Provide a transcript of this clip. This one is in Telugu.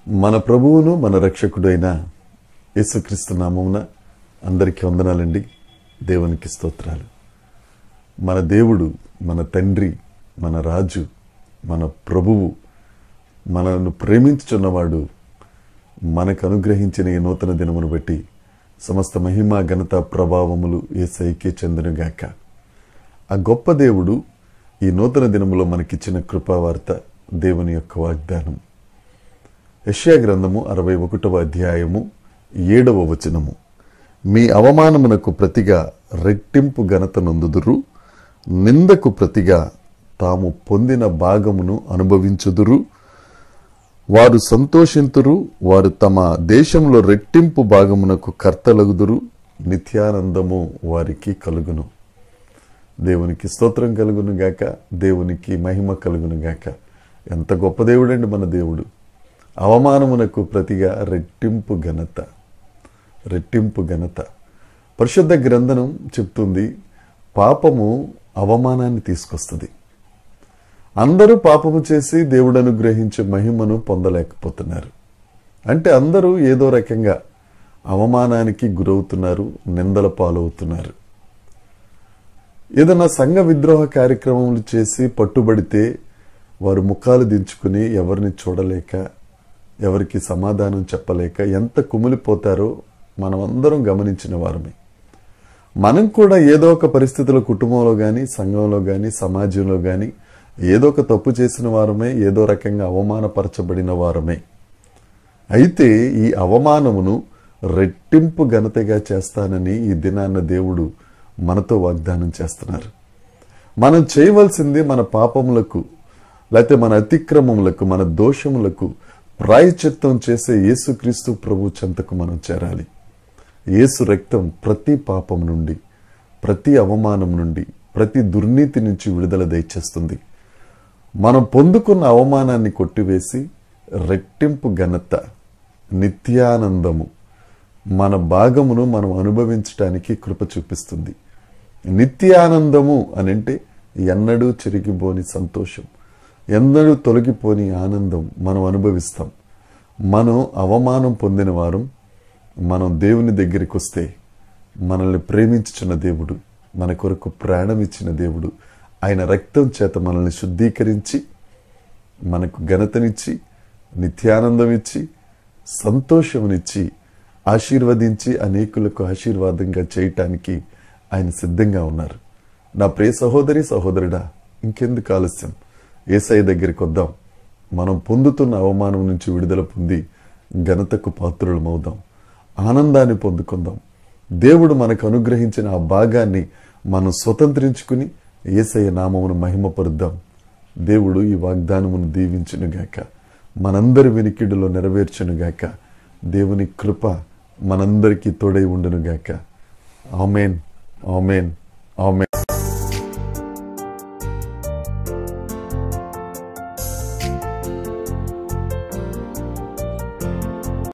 మన ప్రభువును మన రక్షకుడైన యేసుక్రీస్తు నామమున అందరికీ వందనాలండి దేవునికి స్తోత్రాలు మన దేవుడు మన తండ్రి మన రాజు మన ప్రభువు మనను ప్రేమించుచున్నవాడు మనకు అనుగ్రహించిన ఈ నూతన దినమును బట్టి సమస్త మహిమ ఘనత ప్రభావములు ఏసైకే చెందునుగాక ఆ గొప్ప దేవుడు ఈ నూతన దినములో మనకిచ్చిన కృపావార్త దేవుని యొక్క వాగ్దానం యష్యా గ్రంథము అరవై ఒకటవ అధ్యాయము ఏడవ వచనము మీ అవమానమునకు ప్రతిగా రెట్టింపు ఘనత నొందుదురు నిందకు ప్రతిగా తాము పొందిన భాగమును అనుభవించుదురు వారు సంతోషింతురు వారు తమ దేశంలో రెట్టింపు భాగమునకు కర్తలగుదురు నిత్యానందము వారికి కలుగును దేవునికి స్తోత్రం కలుగును గాక దేవునికి మహిమ కలుగును గాక ఎంత గొప్ప దేవుడండి మన దేవుడు అవమానమునకు ప్రతిగా రెట్టింపు ఘనత రెట్టింపు ఘనత పరిశుద్ధ గ్రంథనం చెప్తుంది పాపము అవమానాన్ని తీసుకొస్తుంది అందరూ పాపము చేసి దేవుడు అనుగ్రహించే మహిమను పొందలేకపోతున్నారు అంటే అందరూ ఏదో రకంగా అవమానానికి గురవుతున్నారు నిందల పాలవుతున్నారు ఏదైనా సంఘ విద్రోహ కార్యక్రమములు చేసి పట్టుబడితే వారు ముఖాలు దించుకుని ఎవరిని చూడలేక ఎవరికి సమాధానం చెప్పలేక ఎంత కుమిలిపోతారో మనమందరం గమనించిన వారమే మనం కూడా ఏదో ఒక పరిస్థితుల కుటుంబంలో కానీ సంఘంలో కానీ సమాజంలో కానీ ఏదో ఒక తప్పు చేసిన వారమే ఏదో రకంగా అవమానపరచబడిన వారమే అయితే ఈ అవమానమును రెట్టింపు ఘనతగా చేస్తానని ఈ దినాన్న దేవుడు మనతో వాగ్దానం చేస్తున్నారు మనం చేయవలసింది మన పాపములకు లేకపోతే మన అతిక్రమములకు మన దోషములకు ప్రాయచిత్తం చేసే యేసుక్రీస్తు ప్రభు చెంతకు మనం చేరాలి యేసు రక్తం ప్రతి పాపం నుండి ప్రతి అవమానం నుండి ప్రతి దుర్నీతి నుంచి విడుదల దయచేస్తుంది మనం పొందుకున్న అవమానాన్ని కొట్టివేసి రెట్టింపు ఘనత నిత్యానందము మన భాగమును మనం అనుభవించటానికి కృప చూపిస్తుంది నిత్యానందము అనంటే ఎన్నడూ చెరిగిపోని సంతోషం ఎన్నడూ తొలగిపోని ఆనందం మనం అనుభవిస్తాం మనం అవమానం పొందిన వారం మనం దేవుని దగ్గరికి వస్తే మనల్ని ప్రేమించుచున్న దేవుడు మన కొరకు ప్రాణం ఇచ్చిన దేవుడు ఆయన రక్తం చేత మనల్ని శుద్ధీకరించి మనకు ఘనతనిచ్చి నిత్యానందం ఇచ్చి సంతోషమునిచ్చి ఆశీర్వదించి అనేకులకు ఆశీర్వాదంగా చేయటానికి ఆయన సిద్ధంగా ఉన్నారు నా ప్రియ సహోదరి సహోదరుడా ఇంకెందుకు ఆలస్యం ఏసఐ దగ్గరికి వద్దాం మనం పొందుతున్న అవమానం నుంచి విడుదల పొంది ఘనతకు పాత్రులమవుదాం ఆనందాన్ని పొందుకుందాం దేవుడు మనకు అనుగ్రహించిన ఆ భాగాన్ని మనం స్వతంత్రించుకుని ఏసయ్య నామమును మహిమపరుద్దాం దేవుడు ఈ వాగ్దానమును దీవించునుగాక మనందరి వినికిడిలో నెరవేర్చునుగాక దేవుని కృప మనందరికీ తోడై ఉండునుగాక ఆమెన్ ఆమెన్ ఆమెన్